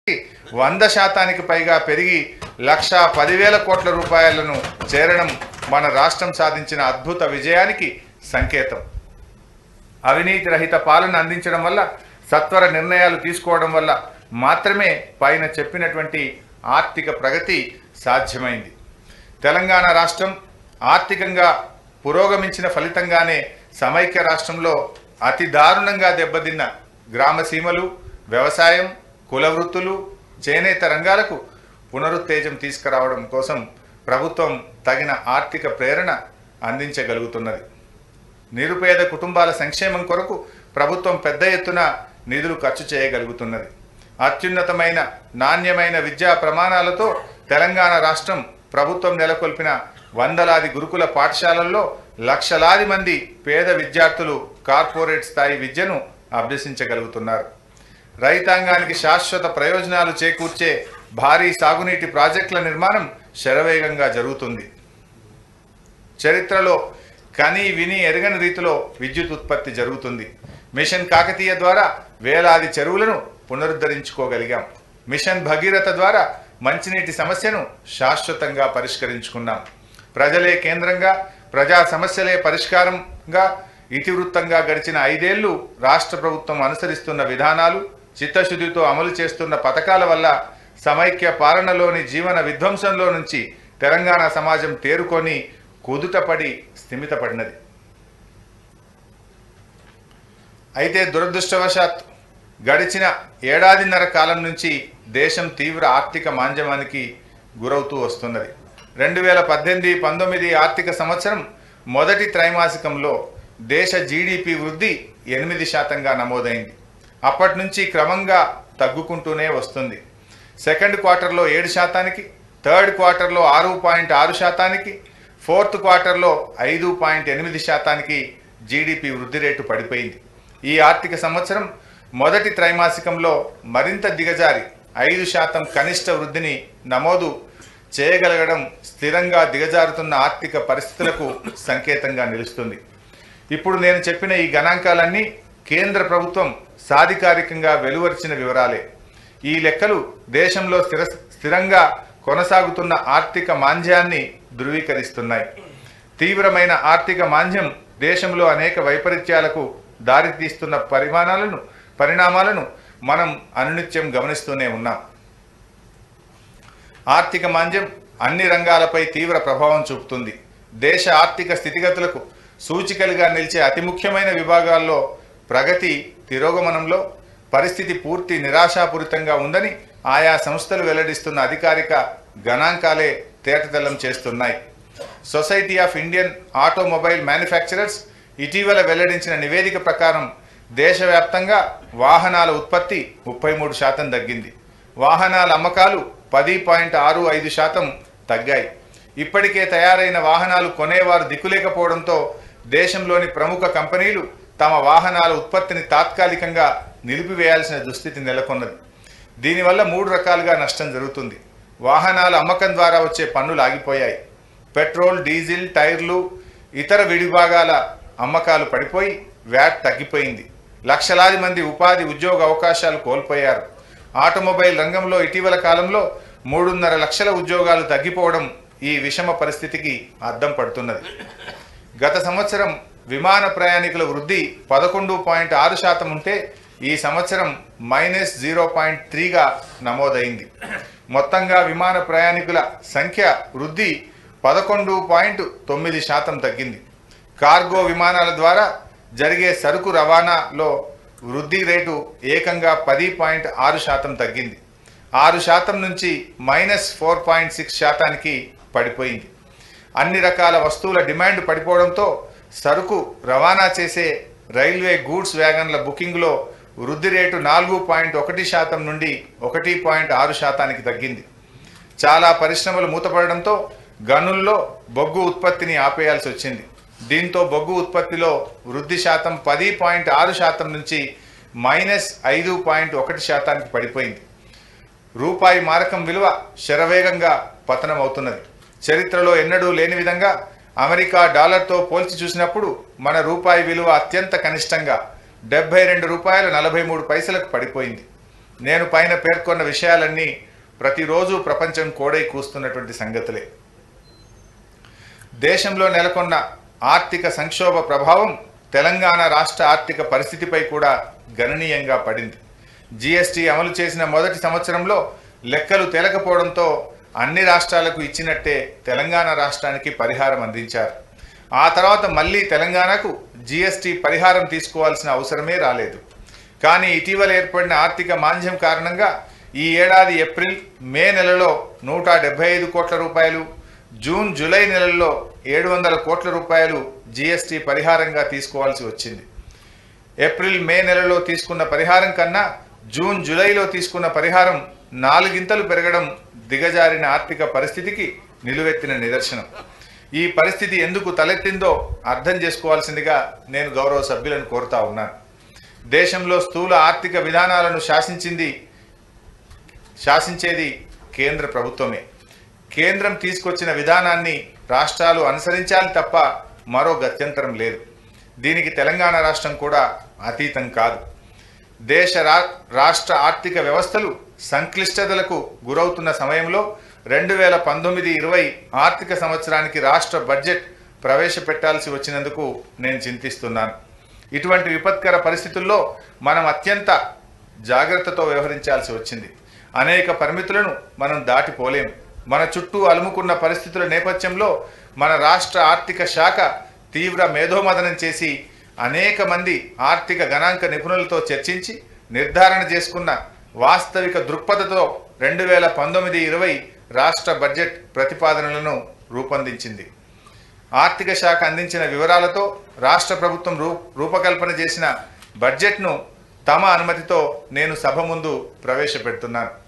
వంద శాతానికి పైగా పెరిగి లక్ష పదివేల కోట్ల రూపాయలను చేరడం మన రాష్ట్రం సాధించిన అద్భుత విజయానికి సంకేతం అవినీతి రహిత పాలన అందించడం వల్ల సత్వర నిర్ణయాలు తీసుకోవడం వల్ల మాత్రమే పైన చెప్పినటువంటి ఆర్థిక ప్రగతి సాధ్యమైంది తెలంగాణ రాష్ట్రం ఆర్థికంగా పురోగమించిన ఫలితంగానే సమైక్య రాష్ట్రంలో అతి దారుణంగా దెబ్బతిన్న గ్రామ సీమలు వ్యవసాయం కుల వృత్తులు చేనేత రంగాలకు పునరుత్తేజం తీసుకురావడం కోసం ప్రభుత్వం తగిన ఆర్థిక ప్రేరణ అందించగలుగుతున్నది నిరుపేద కుటుంబాల సంక్షేమం కొరకు ప్రభుత్వం పెద్ద ఎత్తున నిధులు ఖర్చు చేయగలుగుతున్నది అత్యున్నతమైన నాణ్యమైన విద్యా ప్రమాణాలతో తెలంగాణ రాష్ట్రం ప్రభుత్వం నెలకొల్పిన వందలాది గురుకుల పాఠశాలల్లో లక్షలాది మంది పేద విద్యార్థులు కార్పొరేట్ స్థాయి విద్యను అభ్యసించగలుగుతున్నారు రైతాంగానికి శాశ్వత ప్రయోజనాలు చేకూర్చే భారీ సాగునీటి ప్రాజెక్టుల నిర్మాణం శరవేగంగా జరుగుతుంది చరిత్రలో కని విని ఎరగని రీతిలో విద్యుత్ ఉత్పత్తి జరుగుతుంది మిషన్ కాకతీయ ద్వారా వేలాది చెరువులను పునరుద్ధరించుకోగలిగాం మిషన్ భగీరథ ద్వారా మంచినీటి సమస్యను శాశ్వతంగా పరిష్కరించుకున్నాం ప్రజలే కేంద్రంగా ప్రజా సమస్యలే పరిష్కారంగా ఇతివృత్తంగా గడిచిన ఐదేళ్లు రాష్ట్ర ప్రభుత్వం అనుసరిస్తున్న విధానాలు చిత్తశుద్ధితో అమలు చేస్తున్న పథకాల వల్ల సమైక్య పాలనలోని జీవన విధ్వంసంలో నుంచి తెలంగాణ సమాజం తేరుకొని కుదుటపడి స్థిమితపడినది అయితే దురదృష్టవశాత్ గడిచిన ఏడాదిన్నర కాలం నుంచి దేశం తీవ్ర ఆర్థిక మాంద్యమానికి గురవుతూ వస్తున్నది రెండు వేల పద్దెనిమిది పంతొమ్మిది ఆర్థిక సంవత్సరం మొదటి త్రైమాసికంలో దేశ జీడిపి వృద్ధి ఎనిమిది శాతంగా నమోదైంది అప్పటి నుంచి క్రమంగా తగ్గుకుంటూనే వస్తుంది సెకండ్ క్వార్టర్లో ఏడు శాతానికి థర్డ్ క్వార్టర్లో ఆరు పాయింట్ ఆరు శాతానికి ఫోర్త్ క్వార్టర్లో ఐదు పాయింట్ ఎనిమిది శాతానికి జీడిపి వృద్ధి రేటు పడిపోయింది ఈ ఆర్థిక సంవత్సరం మొదటి త్రైమాసికంలో మరింత దిగజారి ఐదు శాతం కనిష్ట వృద్ధిని నమోదు చేయగలగడం స్థిరంగా దిగజారుతున్న ఆర్థిక పరిస్థితులకు సంకేతంగా నిలుస్తుంది ఇప్పుడు నేను చెప్పిన ఈ గణాంకాలన్నీ కేంద్ర ప్రభుత్వం సాధికారికంగా వెలువరిచిన వివరాలే ఈ లెక్కలు దేశంలో స్థిర స్థిరంగా కొనసాగుతున్న ఆర్థిక మాంద్యాన్ని ధృవీకరిస్తున్నాయి తీవ్రమైన ఆర్థిక మాంద్యం దేశంలో అనేక వైపరీత్యాలకు దారితీస్తున్న పరిమాణాలను పరిణామాలను మనం అనునిత్యం గమనిస్తూనే ఉన్నాం ఆర్థిక మాంద్యం అన్ని రంగాలపై తీవ్ర ప్రభావం చూపుతుంది దేశ ఆర్థిక స్థితిగతులకు సూచికలుగా నిలిచే అతి ముఖ్యమైన విభాగాల్లో ప్రగతి తిరోగమనంలో పరిస్థితి పూర్తి నిరాశాపూరితంగా ఉందని ఆయా సంస్థలు వెల్లడిస్తున్న అధికారిక గణాంకాలే తేటతెల్లం చేస్తున్నాయి society of Indian automobile manufacturers ఇటీవల వెల్లడించిన నివేదిక ప్రకారం దేశవ్యాప్తంగా వాహనాల ఉత్పత్తి ముప్పై మూడు శాతం తగ్గింది వాహనాల అమ్మకాలు పది పాయింట్ ఆరు ఐదు శాతం తగ్గాయి ఇప్పటికే తయారైన వాహనాలు కొనేవారు దిక్కులేకపోవడంతో దేశంలోని ప్రముఖ కంపెనీలు తమ వాహనాల ఉత్పత్తిని తాత్కాలికంగా నిలిపివేయాల్సిన దుస్థితి నెలకొన్నది దీనివల్ల మూడు రకాలుగా నష్టం జరుగుతుంది వాహనాల అమ్మకం ద్వారా వచ్చే పన్నులు ఆగిపోయాయి పెట్రోల్ డీజిల్ టైర్లు ఇతర విడిభాగాల అమ్మకాలు పడిపోయి వ్యాట్ తగ్గిపోయింది లక్షలాది మంది ఉపాధి ఉద్యోగ అవకాశాలు కోల్పోయారు ఆటోమొబైల్ రంగంలో ఇటీవల కాలంలో మూడున్నర లక్షల ఉద్యోగాలు తగ్గిపోవడం ఈ విషమ పరిస్థితికి అద్దం పడుతున్నది గత సంవత్సరం విమాన ప్రయాణికుల వృద్ధి పదకొండు పాయింట్ ఆరు శాతం ఉంటే ఈ సంవత్సరం మైనస్ జీరో పాయింట్ త్రీగా నమోదైంది మొత్తంగా విమాన ప్రయాణికుల సంఖ్య వృద్ధి పదకొండు పాయింట్ తొమ్మిది శాతం తగ్గింది కార్గో విమానాల ద్వారా జరిగే సరుకు రవాణాలో వృద్ధి రేటు ఏకంగా పది పాయింట్ ఆరు శాతం తగ్గింది ఆరు శాతం నుంచి మైనస్ ఫోర్ పాయింట్ సిక్స్ శాతానికి పడిపోయింది అన్ని రకాల వస్తువుల డిమాండ్ పడిపోవడంతో సరుకు రవాణా చేసే రైల్వే గూడ్స్ వ్యాగన్ల బుకింగ్లో వృద్ధి రేటు నాలుగు పాయింట్ ఒకటి శాతం నుండి ఒకటి పాయింట్ ఆరు శాతానికి తగ్గింది చాలా పరిశ్రమలు మూతపడడంతో గనుల్లో బొగ్గు ఉత్పత్తిని ఆపేయాల్సి వచ్చింది దీంతో బొగ్గు ఉత్పత్తిలో వృద్ధి శాతం పది పాయింట్ ఆరు శాతం నుంచి మైనస్ ఐదు పాయింట్ ఒకటి శాతానికి పడిపోయింది రూపాయి మారకం విలువ శరవేగంగా పతనం అవుతున్నది చరిత్రలో ఎన్నడూ లేని విధంగా అమెరికా డాలర్తో పోల్చి చూసినప్పుడు మన రూపాయి విలువ అత్యంత కనిష్టంగా డెబ్బై రెండు రూపాయల నలభై మూడు పైసలకు పడిపోయింది నేను పైన పేర్కొన్న విషయాలన్నీ ప్రతిరోజు ప్రపంచం కోడై కూస్తున్నటువంటి సంగతులే దేశంలో నెలకొన్న ఆర్థిక సంక్షోభ ప్రభావం తెలంగాణ రాష్ట్ర ఆర్థిక పరిస్థితిపై కూడా గణనీయంగా పడింది జీఎస్టీ అమలు చేసిన మొదటి సంవత్సరంలో లెక్కలు తేలకపోవడంతో అన్ని రాష్ట్రాలకు ఇచ్చినట్టే తెలంగాణ రాష్ట్రానికి పరిహారం అందించారు ఆ తర్వాత మళ్ళీ తెలంగాణకు జీఎస్టీ పరిహారం తీసుకోవాల్సిన అవసరమే రాలేదు కానీ ఇటీవల ఏర్పడిన ఆర్థిక మాంద్యం కారణంగా ఈ ఏడాది ఏప్రిల్ మే నెలలో నూట డెబ్బై ఐదు కోట్ల రూపాయలు జూన్ జూలై నెలల్లో ఏడు వందల కోట్ల రూపాయలు జీఎస్టీ పరిహారంగా తీసుకోవాల్సి వచ్చింది ఏప్రిల్ మే నెలలో తీసుకున్న పరిహారం కన్నా జూన్ జూలైలో తీసుకున్న పరిహారం నాలుగింతలు పెరగడం దిగజారిన ఆర్థిక పరిస్థితికి నిలువెత్తిన నిదర్శనం ఈ పరిస్థితి ఎందుకు తలెత్తిందో అర్థం చేసుకోవాల్సిందిగా నేను గౌరవ సభ్యులను కోరుతా ఉన్నాను దేశంలో స్థూల ఆర్థిక విధానాలను శాసించింది శాసించేది కేంద్ర ప్రభుత్వమే కేంద్రం తీసుకొచ్చిన విధానాన్ని రాష్ట్రాలు అనుసరించాలి తప్ప మరో గత్యంతరం లేదు దీనికి తెలంగాణ రాష్ట్రం కూడా అతీతం కాదు దేశ రా రాష్ట్ర ఆర్థిక వ్యవస్థలు సంక్లిష్టతలకు గురవుతున్న సమయంలో రెండు వేల పంతొమ్మిది ఇరవై ఆర్థిక సంవత్సరానికి రాష్ట్ర బడ్జెట్ ప్రవేశపెట్టాల్సి వచ్చినందుకు నేను చింతిస్తున్నాను ఇటువంటి విపత్కర పరిస్థితుల్లో మనం అత్యంత జాగ్రత్తతో వ్యవహరించాల్సి వచ్చింది అనేక పరిమితులను మనం దాటిపోలేము మన చుట్టూ అలుముకున్న పరిస్థితుల నేపథ్యంలో మన రాష్ట్ర ఆర్థిక శాఖ తీవ్ర మేధోమదనం చేసి అనేక మంది ఆర్థిక గణాంక నిపుణులతో చర్చించి నిర్ధారణ చేసుకున్న వాస్తవిక దృక్పథతో రెండు వేల పంతొమ్మిది ఇరవై రాష్ట్ర బడ్జెట్ ప్రతిపాదనలను రూపొందించింది ఆర్థిక శాఖ అందించిన వివరాలతో రాష్ట్ర ప్రభుత్వం రూ రూపకల్పన చేసిన బడ్జెట్ను తమ అనుమతితో నేను సభ ముందు ప్రవేశపెడుతున్నాను